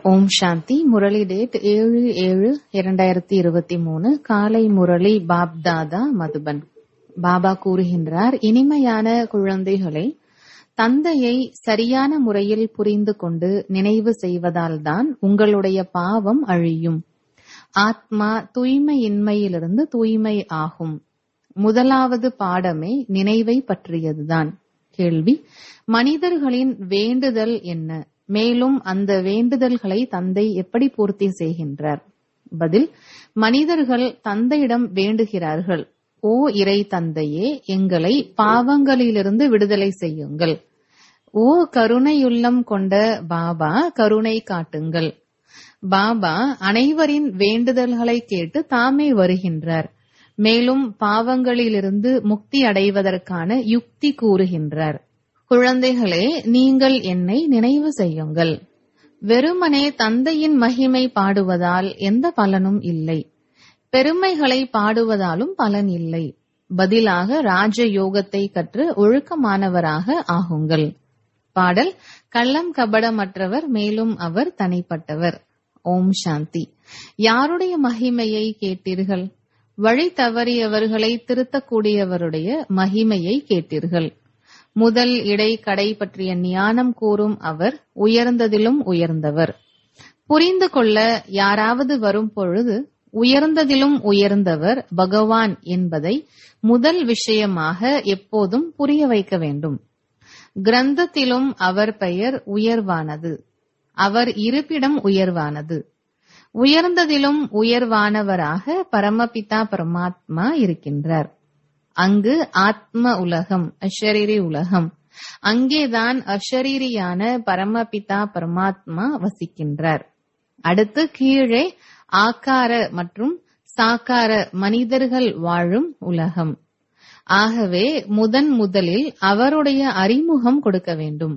ஓம் சாந்தி Murali date ஏழு ஏழு இரண்டாயிரத்தி இருபத்தி மூணு காலை முரளி பாப்தாதா மதுபன் பாபா கூறுகின்றார் இனிமையான குழந்தைகளை தந்தையை சரியான முறையில் புரிந்து கொண்டு நினைவு செய்வதால்தான் உங்களுடைய பாவம் அழியும் ஆத்மா தூய்மையின்மையிலிருந்து தூய்மை ஆகும் முதலாவது பாடமே நினைவை பற்றியதுதான் கேள்வி மனிதர்களின் வேண்டுதல் என்ன மேலும் அந்த வேண்டுதல்களை தந்தை எப்படி பூர்த்தி செய்கின்றார் பதில் மனிதர்கள் தந்தையிடம் வேண்டுகிறார்கள் ஓ இறை தந்தையே எங்களை பாவங்களிலிருந்து விடுதலை செய்யுங்கள் ஓ கருணையுள்ளம் கொண்ட பாபா கருணை காட்டுங்கள் பாபா அனைவரின் வேண்டுதல்களை கேட்டு தாமே வருகின்றார் மேலும் பாவங்களிலிருந்து முக்தி அடைவதற்கான யுக்தி கூறுகின்றார் குழந்தைகளே நீங்கள் என்னை நினைவு செய்யுங்கள் வெறுமனே தந்தையின் மகிமை பாடுவதால் எந்த பலனும் இல்லை பெருமைகளை பாடுவதாலும் பலன் இல்லை பதிலாக ராஜ யோகத்தை கற்று ஒழுக்கமானவராக ஆகுங்கள் பாடல் கள்ளம் கபடமற்றவர் மேலும் அவர் தனிப்பட்டவர் ஓம் சாந்தி யாருடைய மகிமையை கேட்டீர்கள் வழி தவறியவர்களை திருத்தக்கூடியவருடைய மகிமையை கேட்டீர்கள் முதல் இடை கடை பற்றிய ஞானம் கூறும் அவர் உயர்ந்ததிலும் உயர்ந்தவர் புரிந்து கொள்ள யாராவது வரும் பொழுது உயர்ந்ததிலும் உயர்ந்தவர் பகவான் என்பதை முதல் விஷயமாக எப்போதும் புரிய வைக்க வேண்டும் கிரந்தத்திலும் அவர் பெயர் உயர்வானது அவர் இருப்பிடம் உயர்வானது உயர்ந்ததிலும் உயர்வானவராக பரமபிதா பரமாத்மா இருக்கின்றார் அங்கு ஆத்ம உலகம் அஷரீரி உலகம் அங்கேதான் அஷரீரியான பரமபிதா பரமாத்மா வசிக்கின்றார் அடுத்து கீழே ஆக்கார மற்றும் சாக்கார மனிதர்கள் வாழும் உலகம் ஆகவே முதன் முதலில் அவருடைய அறிமுகம் கொடுக்க வேண்டும்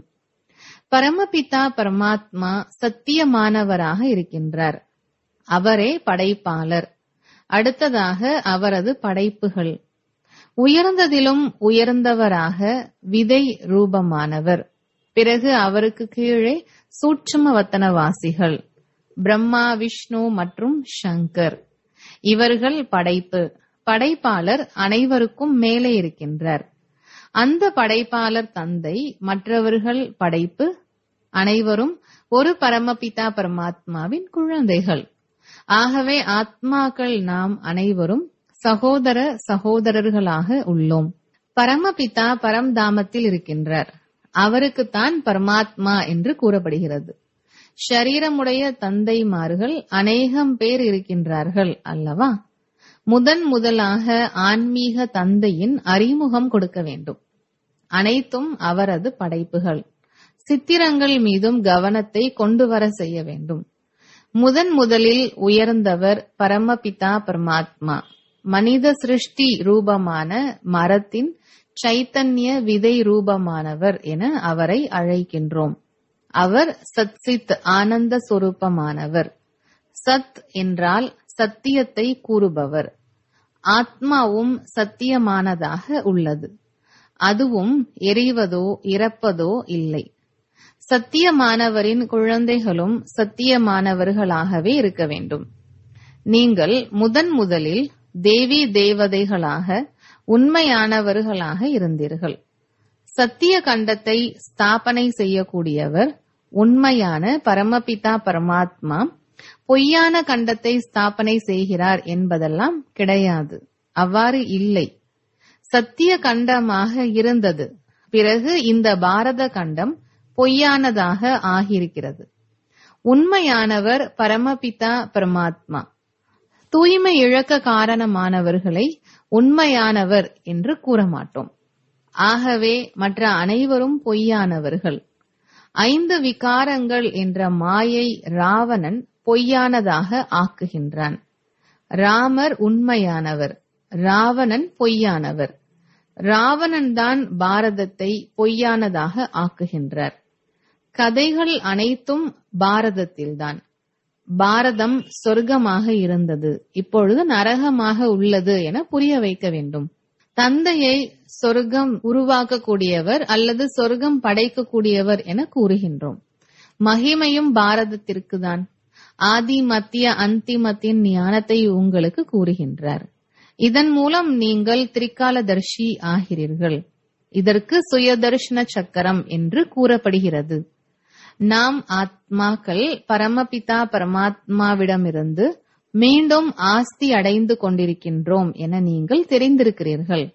பரமபிதா பரமாத்மா சத்தியமானவராக இருக்கின்றார் அவரே படைப்பாளர் அடுத்ததாக அவரது படைப்புகள் உயர்ந்ததிலும் உயர்ந்தவராக விதை ரூபமானவர் பிறகு அவருக்கு கீழே சூட்சும வத்தனவாசிகள் பிரம்மா விஷ்ணு மற்றும் சங்கர் இவர்கள் படைப்பு படைப்பாளர் அனைவருக்கும் மேலே இருக்கின்றார் அந்த படைப்பாளர் தந்தை மற்றவர்கள் படைப்பு அனைவரும் ஒரு பரமபிதா பரமாத்மாவின் குழந்தைகள் ஆகவே ஆத்மாக்கள் நாம் அனைவரும் சகோதர சகோதரர்களாக உள்ளோம் பரமபிதா பரம்தாமத்தில் இருக்கின்றார் அவருக்குத்தான் பரமாத்மா என்று கூறப்படுகிறது ஷரீரமுடைய தந்தைமார்கள் அநேகம் பேர் இருக்கின்றார்கள் அல்லவா முதன் முதலாக ஆன்மீக தந்தையின் அறிமுகம் கொடுக்க வேண்டும் அனைத்தும் அவரது படைப்புகள் சித்திரங்கள் மீதும் கவனத்தை கொண்டு வர செய்ய வேண்டும் முதன் முதலில் உயர்ந்தவர் பரமபிதா பரமாத்மா மனித சிருஷ்டி ரூபமான மரத்தின் சைத்தன்ய விதை ரூபமானவர் என அவரை அழைக்கின்றோம் அவர் சத்சித் ஆனந்த சொரூபமானவர் சத் என்றால் சத்தியத்தை கூறுபவர் ஆத்மாவும் சத்தியமானதாக உள்ளது அதுவும் எரிவதோ இறப்பதோ இல்லை சத்தியமானவரின் குழந்தைகளும் சத்தியமானவர்களாகவே இருக்க வேண்டும் நீங்கள் முதன் முதலில் தேவி தேவதைகளாக உண்மையானவர்களாக இருந்தீர்கள் சத்திய கண்டத்தை ஸ்தாபனை செய்யக்கூடியவர் உண்மையான பரமபிதா பரமாத்மா பொய்யான கண்டத்தை ஸ்தாபனை செய்கிறார் என்பதெல்லாம் கிடையாது அவ்வாறு இல்லை சத்திய கண்டமாக இருந்தது பிறகு இந்த பாரத கண்டம் பொய்யானதாக ஆகியிருக்கிறது உண்மையானவர் பரமபிதா பரமாத்மா தூய்மை இழக்க காரணமானவர்களை உண்மையானவர் என்று கூற மாட்டோம் ஆகவே மற்ற அனைவரும் பொய்யானவர்கள் ஐந்து விகாரங்கள் என்ற மாயை ராவணன் பொய்யானதாக ஆக்குகின்றான் ராமர் உண்மையானவர் ராவணன் பொய்யானவர் ராவணன் தான் பாரதத்தை பொய்யானதாக ஆக்குகின்றார் கதைகள் அனைத்தும் பாரதத்தில்தான் பாரதம் சொர்க்கமாக இருந்தது இப்பொழுது நரகமாக உள்ளது என புரிய வைக்க வேண்டும் தந்தையை சொர்க்கம் உருவாக்கக்கூடியவர் அல்லது சொர்க்கம் படைக்கக்கூடியவர் என கூறுகின்றோம் மகிமையும் பாரதத்திற்கு தான் ஆதி மத்திய அந்திமத்தின் ஞானத்தை உங்களுக்கு கூறுகின்றார் இதன் மூலம் நீங்கள் திரிகாலதர்ஷி ஆகிறீர்கள் இதற்கு சுயதர்ஷன சக்கரம் என்று கூறப்படுகிறது நாம் ஆத்மாக்கள் பரமபிதா பரமாத்மாவிடமிருந்து மீண்டும் ஆஸ்தி அடைந்து கொண்டிருக்கின்றோம் என நீங்கள் தெரிந்திருக்கிறீர்கள்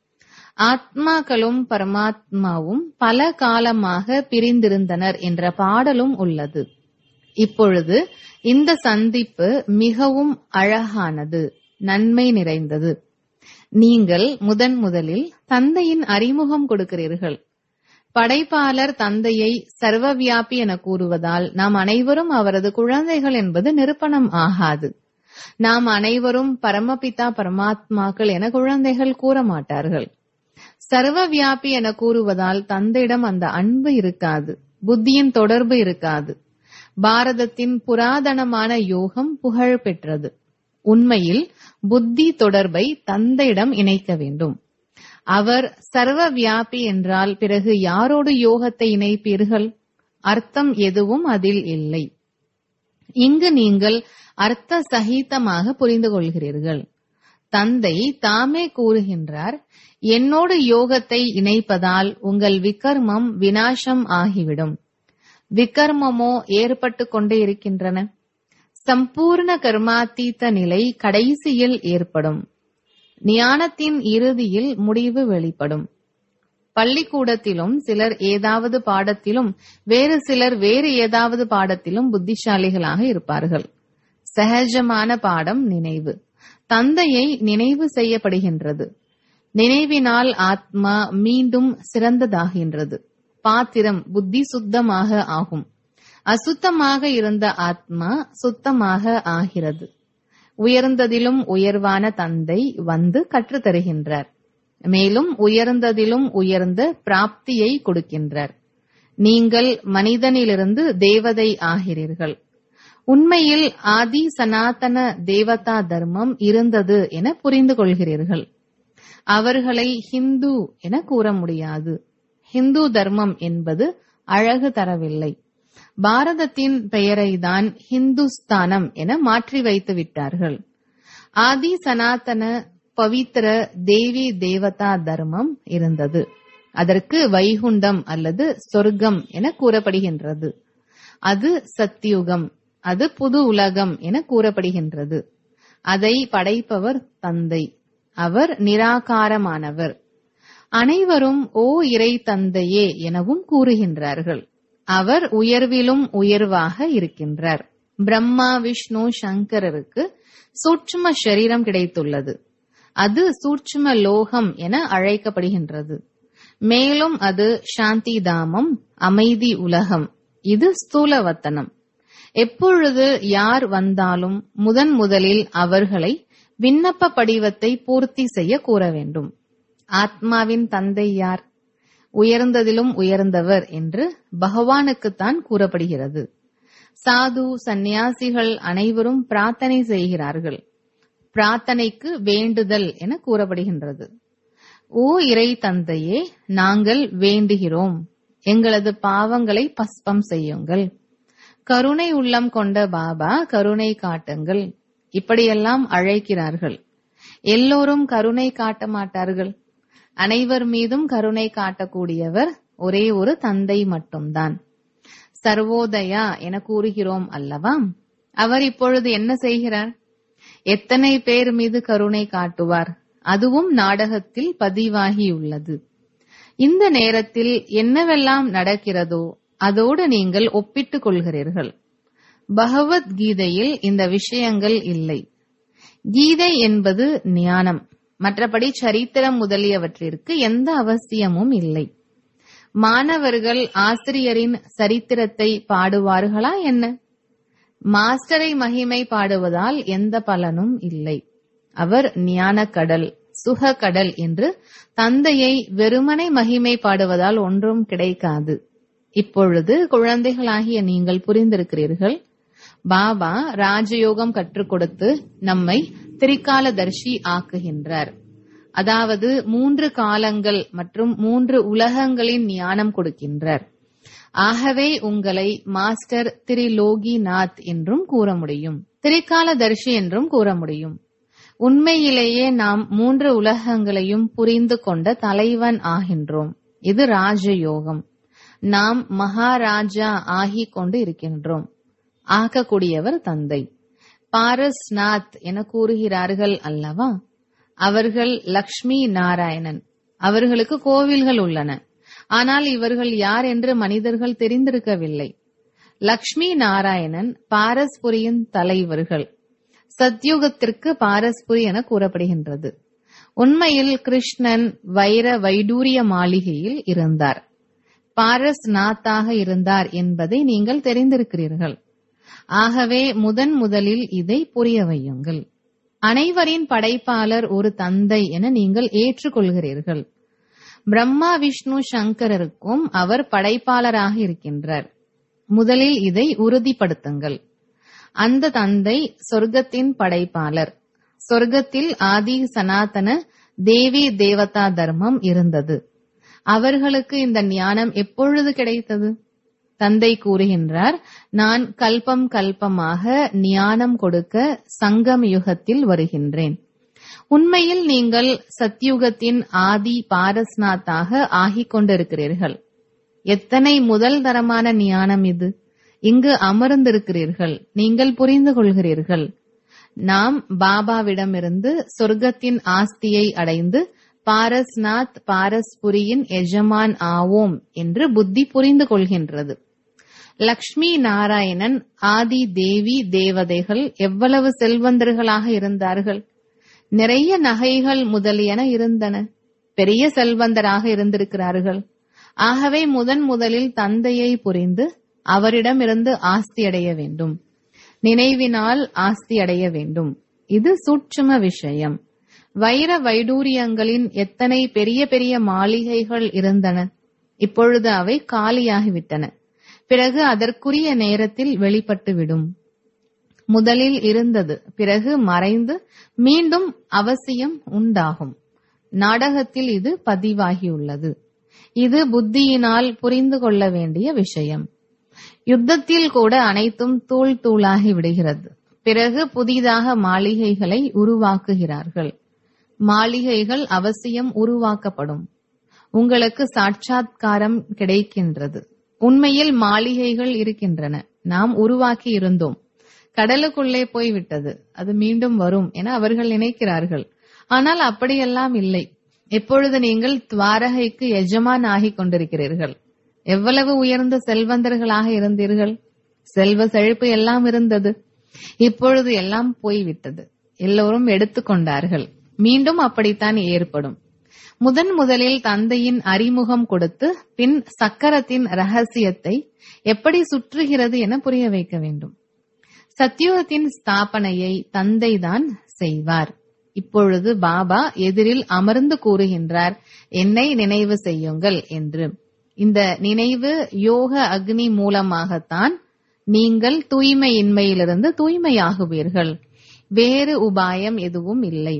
ஆத்மாக்களும் பரமாத்மாவும் பல காலமாக பிரிந்திருந்தனர் என்ற பாடலும் உள்ளது இப்பொழுது இந்த சந்திப்பு மிகவும் அழகானது நன்மை நிறைந்தது நீங்கள் முதன் முதலில் தந்தையின் அறிமுகம் கொடுக்கிறீர்கள் படைப்பாளர் தந்தையை சர்வவியாபி என கூறுவதால் நாம் அனைவரும் அவரது குழந்தைகள் என்பது நிரூபணம் ஆகாது நாம் அனைவரும் பரமபிதா பரமாத்மாக்கள் என குழந்தைகள் கூற மாட்டார்கள் சர்வவியாபி என கூறுவதால் தந்தையிடம் அந்த அன்பு இருக்காது புத்தியின் தொடர்பு இருக்காது பாரதத்தின் புராதனமான யோகம் புகழ் பெற்றது உண்மையில் புத்தி தொடர்பை தந்தையிடம் இணைக்க வேண்டும் அவர் சர்வ வியாபி என்றால் பிறகு யாரோடு யோகத்தை இணைப்பீர்கள் அர்த்தம் எதுவும் அதில் இல்லை இங்கு நீங்கள் அர்த்த சகிதமாக புரிந்து கொள்கிறீர்கள் தந்தை தாமே கூறுகின்றார் என்னோடு யோகத்தை இணைப்பதால் உங்கள் விகர்மம் வினாசம் ஆகிவிடும் விகர்மமோ ஏற்பட்டு கொண்டே இருக்கின்றன சம்பூர்ண கர்மாத்தீத்த நிலை கடைசியில் ஏற்படும் ஞானத்தின் இறுதியில் முடிவு வெளிப்படும் பள்ளிக்கூடத்திலும் சிலர் ஏதாவது பாடத்திலும் வேறு சிலர் வேறு ஏதாவது பாடத்திலும் புத்திசாலிகளாக இருப்பார்கள் சகஜமான பாடம் நினைவு தந்தையை நினைவு செய்யப்படுகின்றது நினைவினால் ஆத்மா மீண்டும் சிறந்ததாகின்றது பாத்திரம் புத்தி சுத்தமாக ஆகும் அசுத்தமாக இருந்த ஆத்மா சுத்தமாக ஆகிறது உயர்ந்ததிலும் உயர்வான தந்தை வந்து கற்றுத்தருகின்றார் மேலும் உயர்ந்ததிலும் உயர்ந்த பிராப்தியை கொடுக்கின்றார் நீங்கள் மனிதனிலிருந்து தேவதை ஆகிறீர்கள் உண்மையில் ஆதி சனாதன தேவதா தர்மம் இருந்தது என புரிந்து கொள்கிறீர்கள் அவர்களை ஹிந்து என கூற முடியாது ஹிந்து தர்மம் என்பது அழகு தரவில்லை பாரதத்தின் பெயரை தான் ஹிந்துஸ்தானம் என மாற்றி வைத்து விட்டார்கள் ஆதி சனாதன பவித்திர தேவி தேவதா தர்மம் இருந்தது அதற்கு வைகுண்டம் அல்லது சொர்க்கம் என கூறப்படுகின்றது அது சத்தியுகம் அது புது உலகம் என கூறப்படுகின்றது அதை படைப்பவர் தந்தை அவர் நிராகாரமானவர் அனைவரும் ஓ இறை தந்தையே எனவும் கூறுகின்றார்கள் அவர் உயர்விலும் உயர்வாக இருக்கின்றார் பிரம்மா விஷ்ணு சங்கரருக்கு சூட்சும சரீரம் கிடைத்துள்ளது அது சூட்சும லோகம் என அழைக்கப்படுகின்றது மேலும் அது சாந்தி தாமம் அமைதி உலகம் இது ஸ்தூலவத்தனம் எப்பொழுது யார் வந்தாலும் முதன் முதலில் அவர்களை விண்ணப்ப படிவத்தை பூர்த்தி செய்ய கூற வேண்டும் ஆத்மாவின் தந்தை யார் உயர்ந்ததிலும் உயர்ந்தவர் என்று பகவானுக்குத்தான் கூறப்படுகிறது சாது சந்நியாசிகள் அனைவரும் பிரார்த்தனை செய்கிறார்கள் பிரார்த்தனைக்கு வேண்டுதல் என கூறப்படுகின்றது ஓ இறை தந்தையே நாங்கள் வேண்டுகிறோம் எங்களது பாவங்களை பஸ்பம் செய்யுங்கள் கருணை உள்ளம் கொண்ட பாபா கருணை காட்டுங்கள் இப்படியெல்லாம் அழைக்கிறார்கள் எல்லோரும் கருணை காட்ட மாட்டார்கள் அனைவர் மீதும் கருணை காட்டக்கூடியவர் ஒரே ஒரு தந்தை மட்டும்தான் சர்வோதயா என கூறுகிறோம் அல்லவா அவர் இப்பொழுது என்ன செய்கிறார் எத்தனை பேர் மீது கருணை காட்டுவார் அதுவும் நாடகத்தில் பதிவாகியுள்ளது இந்த நேரத்தில் என்னவெல்லாம் நடக்கிறதோ அதோடு நீங்கள் ஒப்பிட்டுக் கொள்கிறீர்கள் பகவத்கீதையில் இந்த விஷயங்கள் இல்லை கீதை என்பது ஞானம் மற்றபடி சரித்திரம் முதலியவற்றிற்கு எந்த அவசியமும் இல்லை மாணவர்கள் ஆசிரியரின் சரித்திரத்தை பாடுவார்களா என்ன மாஸ்டரை மகிமை பாடுவதால் எந்த பலனும் இல்லை அவர் ஞான கடல் சுக கடல் என்று தந்தையை வெறுமனை மகிமை பாடுவதால் ஒன்றும் கிடைக்காது இப்பொழுது குழந்தைகளாகிய நீங்கள் புரிந்திருக்கிறீர்கள் பாபா ராஜயோகம் கற்றுக் கொடுத்து நம்மை திரிகாலதர்ஷி ஆக்குகின்றார் அதாவது மூன்று காலங்கள் மற்றும் மூன்று உலகங்களின் ஞானம் கொடுக்கின்றார் ஆகவே உங்களை மாஸ்டர் திரிலோகிநாத் என்றும் கூற முடியும் திரிகாலதர்ஷி என்றும் கூற முடியும் உண்மையிலேயே நாம் மூன்று உலகங்களையும் புரிந்து கொண்ட தலைவன் ஆகின்றோம் இது ராஜயோகம் நாம் மகாராஜா ஆகிக் கொண்டு இருக்கின்றோம் ஆக்கக்கூடியவர் தந்தை பாரஸ்நாத் என கூறுகிறார்கள் அல்லவா அவர்கள் லக்ஷ்மி நாராயணன் அவர்களுக்கு கோவில்கள் உள்ளன ஆனால் இவர்கள் யார் என்று மனிதர்கள் தெரிந்திருக்கவில்லை லக்ஷ்மி நாராயணன் பாரஸ்புரியின் தலைவர்கள் சத்யுகத்திற்கு பாரஸ்புரி என கூறப்படுகின்றது உண்மையில் கிருஷ்ணன் வைர வைடூரிய மாளிகையில் இருந்தார் பாரஸ்நாத்தாக இருந்தார் என்பதை நீங்கள் தெரிந்திருக்கிறீர்கள் ஆகவே முதன் முதலில் இதை புரிய வையுங்கள் அனைவரின் படைப்பாளர் ஒரு தந்தை என நீங்கள் ஏற்றுக்கொள்கிறீர்கள் பிரம்மா விஷ்ணு சங்கரருக்கும் அவர் படைப்பாளராக இருக்கின்றார் முதலில் இதை உறுதிப்படுத்துங்கள் அந்த தந்தை சொர்க்கத்தின் படைப்பாளர் சொர்க்கத்தில் ஆதி சனாதன தேவி தேவதா தர்மம் இருந்தது அவர்களுக்கு இந்த ஞானம் எப்பொழுது கிடைத்தது தந்தை கூறுகின்றார் நான் கல்பம் கல்பமாக ஞானம் கொடுக்க சங்கம் யுகத்தில் வருகின்றேன் உண்மையில் நீங்கள் சத்யுகத்தின் ஆதி பாரஸ்நாத்தாக ஆகிக் கொண்டிருக்கிறீர்கள் எத்தனை முதல் தரமான ஞானம் இது இங்கு அமர்ந்திருக்கிறீர்கள் நீங்கள் புரிந்து கொள்கிறீர்கள் நாம் பாபாவிடமிருந்து சொர்க்கத்தின் ஆஸ்தியை அடைந்து பாரஸ்நாத் பாரஸ்புரியின் எஜமான் ஆவோம் என்று புத்தி புரிந்து கொள்கின்றது லக்ஷ்மி நாராயணன் ஆதி தேவி தேவதைகள் எவ்வளவு செல்வந்தர்களாக இருந்தார்கள் நிறைய நகைகள் முதலியன இருந்தன பெரிய செல்வந்தராக இருந்திருக்கிறார்கள் ஆகவே முதன் முதலில் தந்தையை புரிந்து அவரிடமிருந்து ஆஸ்தி அடைய வேண்டும் நினைவினால் ஆஸ்தி அடைய வேண்டும் இது சூட்சும விஷயம் வைர வைடூரியங்களின் எத்தனை பெரிய பெரிய மாளிகைகள் இருந்தன இப்பொழுது அவை காலியாகிவிட்டன பிறகு அதற்குரிய நேரத்தில் வெளிப்பட்டுவிடும் முதலில் இருந்தது பிறகு மறைந்து மீண்டும் அவசியம் உண்டாகும் நாடகத்தில் இது பதிவாகியுள்ளது இது புத்தியினால் புரிந்து கொள்ள வேண்டிய விஷயம் யுத்தத்தில் கூட அனைத்தும் தூள் தூளாகி விடுகிறது பிறகு புதிதாக மாளிகைகளை உருவாக்குகிறார்கள் மாளிகைகள் அவசியம் உருவாக்கப்படும் உங்களுக்கு சாட்சாத்காரம் கிடைக்கின்றது உண்மையில் மாளிகைகள் இருக்கின்றன நாம் உருவாக்கி இருந்தோம் கடலுக்குள்ளே போய்விட்டது அது மீண்டும் வரும் என அவர்கள் நினைக்கிறார்கள் ஆனால் அப்படியெல்லாம் இல்லை எப்பொழுது நீங்கள் துவாரகைக்கு எஜமான் ஆகிக் கொண்டிருக்கிறீர்கள் எவ்வளவு உயர்ந்த செல்வந்தர்களாக இருந்தீர்கள் செல்வ செழிப்பு எல்லாம் இருந்தது இப்பொழுது எல்லாம் போய்விட்டது எல்லோரும் எடுத்துக்கொண்டார்கள் மீண்டும் அப்படித்தான் ஏற்படும் முதன் முதலில் தந்தையின் அறிமுகம் கொடுத்து பின் சக்கரத்தின் ரகசியத்தை எப்படி சுற்றுகிறது என புரிய வைக்க வேண்டும் சத்தியுகத்தின் ஸ்தாபனையை தந்தைதான் செய்வார் இப்பொழுது பாபா எதிரில் அமர்ந்து கூறுகின்றார் என்னை நினைவு செய்யுங்கள் என்று இந்த நினைவு யோக அக்னி மூலமாகத்தான் நீங்கள் தூய்மையின்மையிலிருந்து தூய்மையாகுவீர்கள் வேறு உபாயம் எதுவும் இல்லை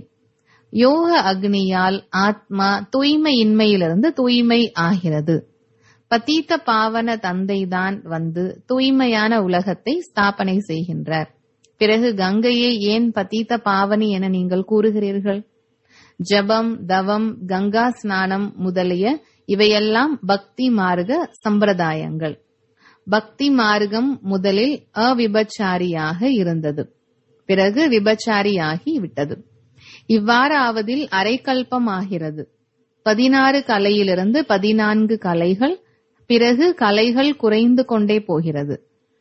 யோக அக்னியால் ஆத்மா தூய்மையின்மையிலிருந்து தூய்மை ஆகிறது பதீத்த பாவன தந்தைதான் வந்து தூய்மையான உலகத்தை ஸ்தாபனை செய்கின்றார் பிறகு கங்கையை ஏன் பதீத்த பாவனி என நீங்கள் கூறுகிறீர்கள் ஜபம் தவம் கங்கா ஸ்நானம் முதலிய இவையெல்லாம் பக்தி மார்க்க சம்பிரதாயங்கள் பக்தி மார்க்கம் முதலில் அவிபச்சாரியாக இருந்தது பிறகு விபச்சாரியாகி விட்டது இவ்வாறாவதில் அரைக்கல்பம் ஆகிறது பதினாறு கலையிலிருந்து பதினான்கு கலைகள் பிறகு கலைகள் குறைந்து கொண்டே போகிறது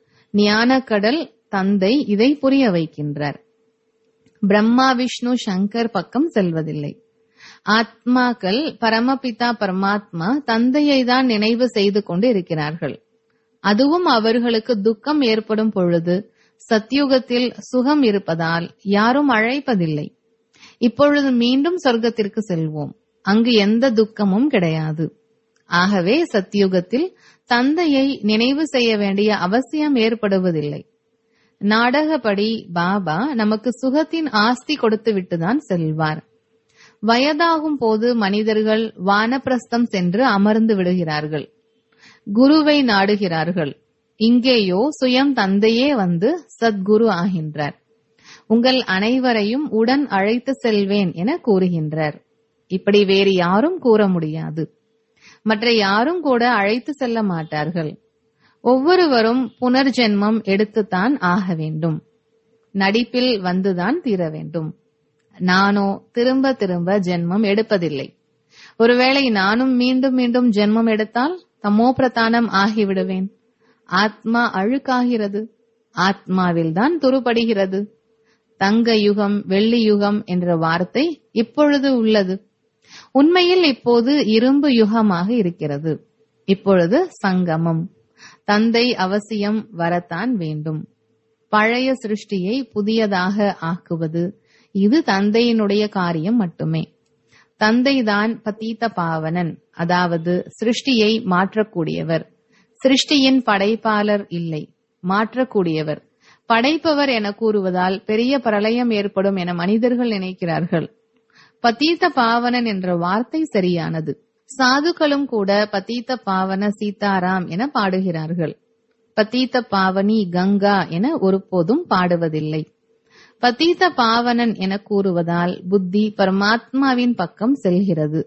ஞானக்கடல் தந்தை இதை புரிய வைக்கின்றார் பிரம்மா விஷ்ணு சங்கர் பக்கம் செல்வதில்லை ஆத்மாக்கள் பரமபிதா பரமாத்மா தந்தையை தான் நினைவு செய்து கொண்டு இருக்கிறார்கள் அதுவும் அவர்களுக்கு துக்கம் ஏற்படும் பொழுது சத்யுகத்தில் சுகம் இருப்பதால் யாரும் அழைப்பதில்லை இப்பொழுது மீண்டும் சொர்க்கத்திற்கு செல்வோம் அங்கு எந்த துக்கமும் கிடையாது ஆகவே சத்யுகத்தில் தந்தையை நினைவு செய்ய வேண்டிய அவசியம் ஏற்படுவதில்லை நாடகப்படி பாபா நமக்கு சுகத்தின் ஆஸ்தி கொடுத்து விட்டுதான் செல்வார் வயதாகும் போது மனிதர்கள் வானப்பிரஸ்தம் சென்று அமர்ந்து விடுகிறார்கள் குருவை நாடுகிறார்கள் இங்கேயோ சுயம் தந்தையே வந்து சத்குரு ஆகின்றார் உங்கள் அனைவரையும் உடன் அழைத்து செல்வேன் என கூறுகின்றார் இப்படி வேறு யாரும் கூற முடியாது மற்ற யாரும் கூட அழைத்து செல்ல மாட்டார்கள் ஒவ்வொருவரும் புனர்ஜென்மம் எடுத்துத்தான் ஆக வேண்டும் நடிப்பில் வந்துதான் தீர வேண்டும் நானோ திரும்ப திரும்ப ஜென்மம் எடுப்பதில்லை ஒருவேளை நானும் மீண்டும் மீண்டும் ஜென்மம் எடுத்தால் தமோ பிரதானம் ஆகிவிடுவேன் ஆத்மா அழுக்காகிறது ஆத்மாவில் தான் துருபடுகிறது தங்க யுகம் வெள்ளி யுகம் என்ற வார்த்தை இப்பொழுது உள்ளது உண்மையில் இப்போது இரும்பு யுகமாக இருக்கிறது இப்பொழுது சங்கமம் தந்தை அவசியம் வரத்தான் வேண்டும் பழைய சிருஷ்டியை புதியதாக ஆக்குவது இது தந்தையினுடைய காரியம் மட்டுமே தந்தைதான் பதீத பாவனன் அதாவது சிருஷ்டியை மாற்றக்கூடியவர் சிருஷ்டியின் படைப்பாளர் இல்லை மாற்றக்கூடியவர் படைப்பவர் என கூறுவதால் பெரிய பிரளயம் ஏற்படும் என மனிதர்கள் நினைக்கிறார்கள் பதீத பாவனன் என்ற வார்த்தை சரியானது சாதுக்களும் கூட பதீத பாவன சீதாராம் என பாடுகிறார்கள் பதீத பாவனி கங்கா என ஒருபோதும் பாடுவதில்லை பதீத பாவனன் என கூறுவதால் புத்தி பரமாத்மாவின் பக்கம் செல்கிறது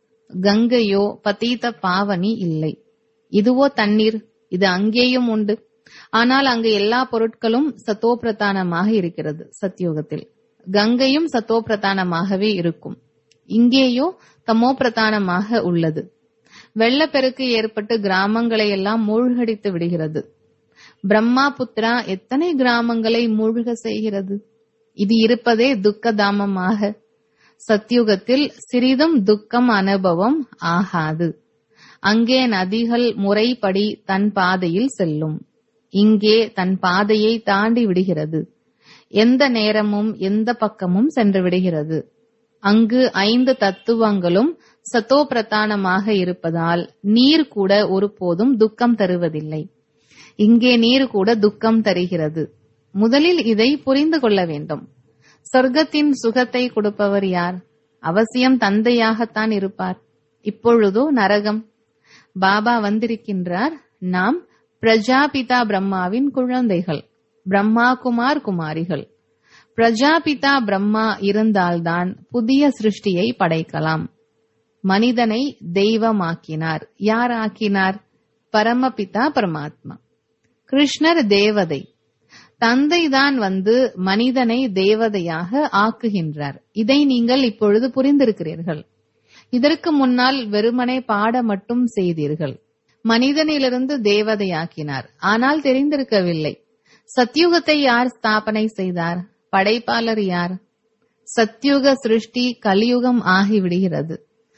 கங்கையோ பதீத பாவனி இல்லை இதுவோ தண்ணீர் இது அங்கேயும் உண்டு ஆனால் அங்கு எல்லா பொருட்களும் சத்தோபிரதானமாக இருக்கிறது சத்யோகத்தில் கங்கையும் சத்தோபிரதானமாகவே இருக்கும் இங்கேயோ தமோ பிரதானமாக உள்ளது வெள்ளப்பெருக்கு ஏற்பட்டு கிராமங்களை எல்லாம் மூழ்கடித்து விடுகிறது பிரம்மா புத்ரா எத்தனை கிராமங்களை மூழ்க செய்கிறது இது இருப்பதே துக்கதாமமாக சத்யுகத்தில் சிறிதும் துக்கம் அனுபவம் ஆகாது அங்கே நதிகள் முறைப்படி தன் பாதையில் செல்லும் இங்கே தன் பாதையை தாண்டி விடுகிறது எந்த நேரமும் எந்த பக்கமும் சென்று விடுகிறது அங்கு ஐந்து தத்துவங்களும் சத்தோ பிரதானமாக இருப்பதால் நீர் கூட ஒருபோதும் துக்கம் தருவதில்லை இங்கே நீர் கூட துக்கம் தருகிறது முதலில் இதை புரிந்து கொள்ள வேண்டும் சொர்க்கத்தின் சுகத்தை கொடுப்பவர் யார் அவசியம் தந்தையாகத்தான் இருப்பார் இப்பொழுதோ நரகம் பாபா வந்திருக்கின்றார் நாம் பிரஜாபிதா பிரம்மாவின் குழந்தைகள் பிரம்மா குமார் குமாரிகள் பிரஜாபிதா பிரம்மா இருந்தால்தான் புதிய சிருஷ்டியை படைக்கலாம் மனிதனை தெய்வமாக்கினார் யார் ஆக்கினார் பரமபிதா பரமாத்மா கிருஷ்ணர் தேவதை தந்தைதான் வந்து மனிதனை தேவதையாக ஆக்குகின்றார் இதை நீங்கள் இப்பொழுது புரிந்திருக்கிறீர்கள் இதற்கு முன்னால் வெறுமனே பாட மட்டும் செய்தீர்கள் மனிதனிலிருந்து தேவதையாக்கினார் ஆனால் தெரிந்திருக்கவில்லை சத்யுகத்தை யார் ஸ்தாபனை செய்தார் படைப்பாளர் யார் சத்யுக சிருஷ்டி கலியுகம் ஆகிவிடுகிறது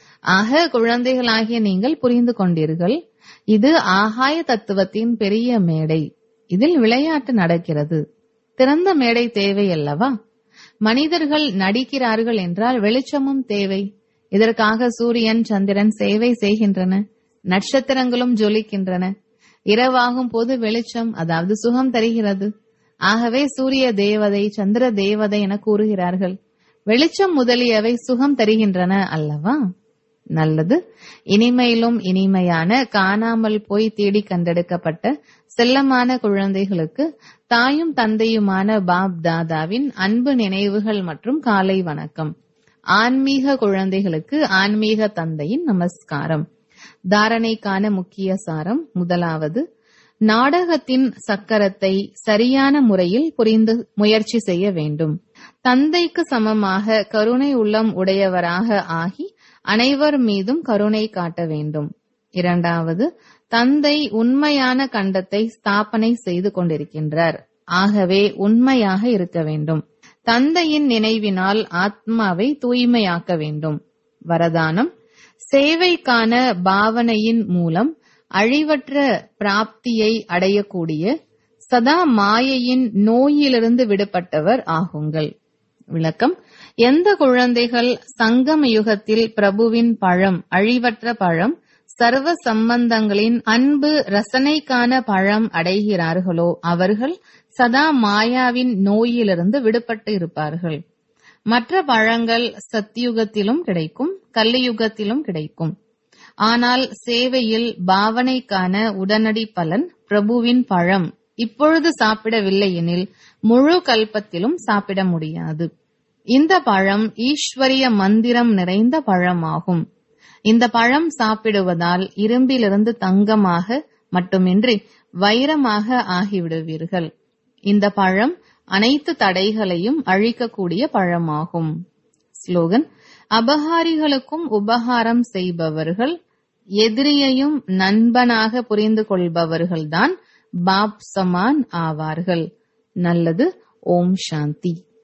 ஆக குழந்தைகளாகிய நீங்கள் புரிந்து கொண்டீர்கள் இது ஆகாய தத்துவத்தின் பெரிய மேடை இதில் விளையாட்டு நடக்கிறது திறந்த மேடை தேவை அல்லவா மனிதர்கள் நடிக்கிறார்கள் என்றால் வெளிச்சமும் தேவை இதற்காக சூரியன் சந்திரன் சேவை செய்கின்றன நட்சத்திரங்களும் ஜொலிக்கின்றன இரவாகும் போது வெளிச்சம் அதாவது சுகம் தருகிறது ஆகவே சூரிய தேவதை சந்திர தேவதை என கூறுகிறார்கள் வெளிச்சம் முதலியவை சுகம் தருகின்றன அல்லவா நல்லது இனிமையிலும் இனிமையான காணாமல் போய் தேடி கண்டெடுக்கப்பட்ட செல்லமான குழந்தைகளுக்கு தாயும் தந்தையுமான பாப் தாதாவின் அன்பு நினைவுகள் மற்றும் காலை வணக்கம் ஆன்மீக குழந்தைகளுக்கு ஆன்மீக தந்தையின் நமஸ்காரம் தாரணைக்கான முக்கிய சாரம் முதலாவது நாடகத்தின் சக்கரத்தை சரியான முறையில் புரிந்து முயற்சி செய்ய வேண்டும் தந்தைக்கு சமமாக கருணை உள்ளம் உடையவராக ஆகி அனைவர் மீதும் கருணை காட்ட வேண்டும் இரண்டாவது தந்தை உண்மையான கண்டத்தை ஸ்தாபனை செய்து கொண்டிருக்கின்றார் ஆகவே உண்மையாக இருக்க வேண்டும் தந்தையின் நினைவினால் ஆத்மாவை தூய்மையாக்க வேண்டும் வரதானம் சேவைக்கான பாவனையின் மூலம் அழிவற்ற பிராப்தியை அடையக்கூடிய சதா மாயையின் நோயிலிருந்து விடுபட்டவர் ஆகுங்கள் விளக்கம் எந்த குழந்தைகள் சங்கம யுகத்தில் பிரபுவின் பழம் அழிவற்ற பழம் சர்வ சம்பந்தங்களின் அன்பு ரசனைக்கான பழம் அடைகிறார்களோ அவர்கள் சதா மாயாவின் நோயிலிருந்து விடுபட்டு இருப்பார்கள் மற்ற பழங்கள் சத்தியுகத்திலும் கிடைக்கும் கல்லியுகத்திலும் கிடைக்கும் ஆனால் சேவையில் பாவனைக்கான உடனடி பலன் பிரபுவின் பழம் இப்பொழுது சாப்பிடவில்லை எனில் முழு கல்பத்திலும் சாப்பிட முடியாது இந்த பழம் ஈஸ்வரிய மந்திரம் நிறைந்த பழமாகும் இந்த பழம் சாப்பிடுவதால் இரும்பிலிருந்து தங்கமாக மட்டுமின்றி வைரமாக ஆகிவிடுவீர்கள் இந்த பழம் அனைத்து தடைகளையும் அழிக்கக்கூடிய பழமாகும் ஸ்லோகன் அபகாரிகளுக்கும் உபகாரம் செய்பவர்கள் எதிரியையும் நண்பனாக புரிந்து கொள்பவர்கள்தான் பாப் சமான் ஆவார்கள் நல்லது ஓம் சாந்தி